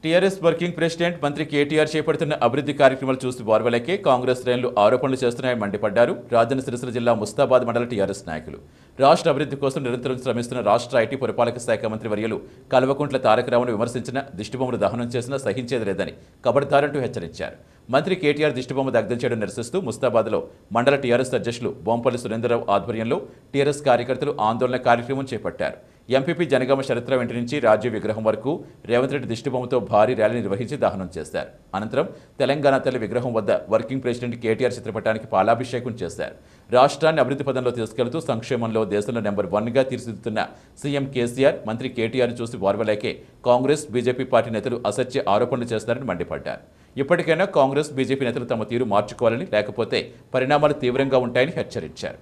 TRS working president మంత్రి కేటీఆర్ చేపడుతున్న అభివృద్ధి కార్యక్రమాలు చూసి వార్వలకే కాంగ్రెస్ శ్రేణులు ఆరోపణలు చేస్తున్నాయని మండిపడ్డారు రాజన్న సిరిసిల్ల జిల్లా ముస్తాబాద్ మండల టీఆర్ఎస్ నాయకులు రాష్ట్ర అభివృద్ధి కోసం నిరంతరం శ్రమిస్తున్న రాష్ట్ర ఐటీ పురపాలక శాఖ మంత్రి వర్యులు కల్వకుంట్ల తారకరావును విమర్శించిన దిష్టిబొమ్మలు దహనం చేసినా సహించేది లేదని కబడ్దారంటూ హెచ్చరించారు మంత్రి కేటీఆర్ దిష్టిబొమ్మ దగ్ధం చేయడం నిరసిస్తూ ముస్తాబాద్లో మండల టీఆర్ఎస్ అధ్యక్షులు బొంపల్లి సురేంద్రరావు ఆధ్వర్యంలో టీఆర్ఎస్ కార్యకర్తలు ఆందోళన కార్యక్రమం చేపట్టారు ఎంపీపీ జనగామ శరత్రావు ఇంటి నుంచి రాజ్య విగ్రహం వరకు రేవంత్ రెడ్డి దిష్టిబొమ్మతో భారీ ర్యాలీ నిర్వహించి దహనం చేశారు అనంతరం తెలంగాణ తల్లి విగ్రహం వద్ద వర్కింగ్ ప్రెసిడెంట్ కేటీఆర్ చిత్రపటానికి పాలాభిషేకం చేశారు రాష్ట్రాన్ని అభివృద్ధి పదంలో తీసుకెళ్తూ సంక్షేమంలో దేశంలో నెంబర్ వన్గా తీర్చిదిద్దుతున్న సీఎం కేసీఆర్ మంత్రి కేటీఆర్ చూసి వార్వలేకే కాంగ్రెస్ బీజేపీ పార్టీ నేతలు అసత్య ఆరోపణలు చేస్తారని మండిపడ్డారు ఇప్పటికైనా కాంగ్రెస్ బీజేపీ నేతలు తమ తీరు మార్చుకోవాలని లేకపోతే పరిణామాలు తీవ్రంగా ఉంటాయని హెచ్చరించారు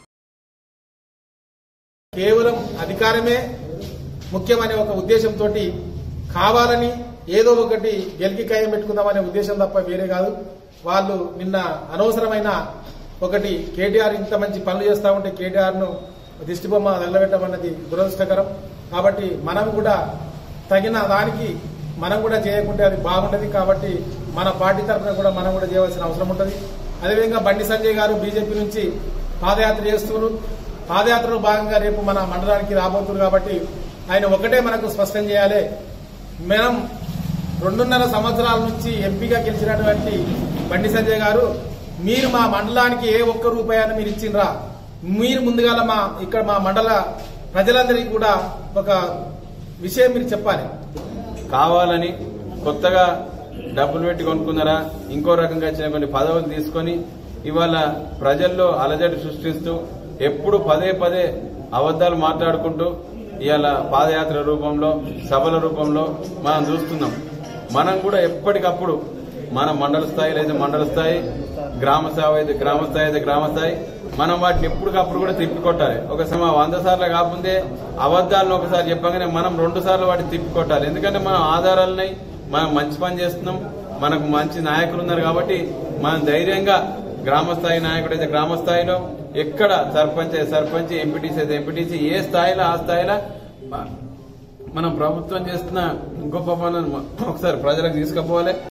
కేవలం అధికారమే ముఖ్యమనే ఒక ఉద్దేశంతో కావాలని ఏదో ఒకటి గెలికి ఖాయం పెట్టుకుందామనే ఉద్దేశం తప్ప వేరే కాదు వాళ్ళు నిన్న అనవసరమైన ఒకటి కేటీఆర్ ఇంత మంచి పనులు చేస్తా ఉంటే కేటీఆర్ ను దిష్టిబొమ్మ వెళ్ళబెట్టమన్నది దురదృష్టకరం కాబట్టి మనం కూడా తగిన దానికి మనం కూడా చేయకుంటే అది బాగుంటది కాబట్టి మన పార్టీ తరఫున కూడా మనం కూడా చేయవలసిన అవసరం ఉంటుంది అదేవిధంగా బండి సంజయ్ గారు బీజేపీ నుంచి పాదయాత్ర చేస్తున్నారు పాదయాత్రలో భాగంగా రేపు మన మండలానికి రాబోతున్నారు కాబట్టి ఆయన ఒకటే మనకు స్పష్టం చేయాలి మనం రెండున్నర సంవత్సరాల నుంచి ఎంపీగా గెలిచినటువంటి బండి సంజయ్ గారు మీరు మా మండలానికి ఏ ఒక్క రూపాయని మీరు ఇచ్చిండ్రా మీరు ముందుగాల మా ఇక్కడ మా మండల ప్రజలందరికీ కూడా ఒక విషయం మీరు చెప్పాలి కావాలని కొత్తగా డబ్బులు పెట్టి కొనుక్కున్నారా ఇంకో రకంగా వచ్చిన కొన్ని పదవులు తీసుకొని ఇవాళ ప్రజల్లో అలజడి సృష్టిస్తూ ఎప్పుడు పదే పదే అబద్దాలు మాట్లాడుకుంటూ ఇవాళ పాదయాత్ర రూపంలో సభల రూపంలో మనం చూస్తున్నాం మనం కూడా ఎప్పటికప్పుడు మన మండల స్థాయిలో అయితే మండల స్థాయి గ్రామ స్థాయి అయితే గ్రామ స్థాయి అయితే గ్రామ స్థాయి మనం వాటిని ఎప్పటికప్పుడు కూడా తిప్పికొట్టాలి ఒకసారి వంద సార్లు కాకుంటే అబద్దాలను ఒకసారి చెప్పగానే మనం రెండు సార్లు వాటిని తిప్పికొట్టాలి ఎందుకంటే మనం ఆధారాలున్నాయి మనం మంచి పని చేస్తున్నాం మనకు మంచి నాయకులు ఉన్నారు కాబట్టి మనం ధైర్యంగా గ్రామ స్థాయి నాయకుడు అయితే గ్రామ స్థాయిలో ఎక్కడ సర్పంచ్ అయితే సర్పంచ్ ఎంపీటీసీ అయితే ఎంపీటీసీ ఏ స్థాయిలో ఆ స్థాయిలో మనం ప్రభుత్వం చేస్తున్న గొప్ప పనులను ఒకసారి ప్రజలకు తీసుకుపోవాలి